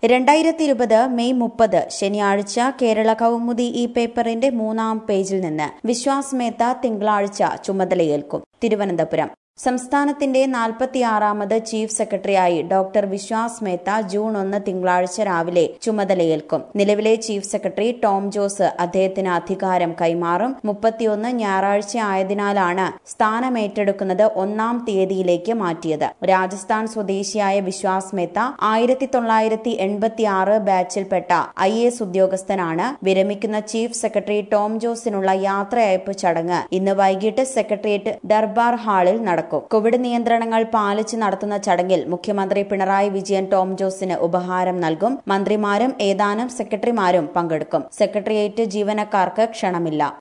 രണ്ടായിരത്തി ഇരുപത് മെയ് മുപ്പത് ശനിയാഴ്ച കേരള കൗമുദി ഈ പേപ്പറിന്റെ മൂന്നാം പേജിൽ നിന്ന് വിശ്വാസ് മേത്ത തിങ്കളാഴ്ച ചുമതലയേൽക്കും തിരുവനന്തപുരം സംസ്ഥാനത്തിന്റെ നാൽപ്പത്തിയാറാമത് ചീഫ് സെക്രട്ടറിയായി ഡോക്ടർ വിശ്വാസ് മേത്ത ജൂൺ ഒന്ന് തിങ്കളാഴ്ച രാവിലെ ചുമതലയേൽക്കും നിലവിലെ ചീഫ് സെക്രട്ടറി ടോം ജോസ് അദ്ദേഹത്തിന് അധികാരം കൈമാറും മുപ്പത്തിയൊന്ന് ഞായറാഴ്ച ആയതിനാലാണ് സ്ഥാനമേറ്റെടുക്കുന്നത് ഒന്നാം തീയതിയിലേക്ക് മാറ്റിയത് രാജസ്ഥാൻ സ്വദേശിയായ വിശ്വാസ് മേത്ത ആയിരത്തി തൊള്ളായിരത്തി എൺപത്തിയാറ് ബാച്ചിൽപ്പെട്ട ഐ എസ് ഉദ്യോഗസ്ഥനാണ് വിരമിക്കുന്ന ചീഫ് സെക്രട്ടറി ടോം ജോസിനുള്ള യാത്രയയപ്പ് ചടങ്ങ് ഇന്ന് വൈകിട്ട് സെക്രട്ടേറിയറ്റ് ദർബാർ ഹാളിൽ നടക്കും കോവിഡ് നിയന്ത്രണങ്ങൾ പാലിച്ച് നടത്തുന്ന ചടങ്ങിൽ മുഖ്യമന്ത്രി പിണറായി വിജയൻ ടോം ജോസിന് ഉപഹാരം നൽകും മന്ത്രിമാരും ഏതാനും സെക്രട്ടറിമാരും പങ്കെടുക്കും സെക്രട്ടേറിയറ്റ് ജീവനക്കാർക്ക് ക്ഷണമില്ല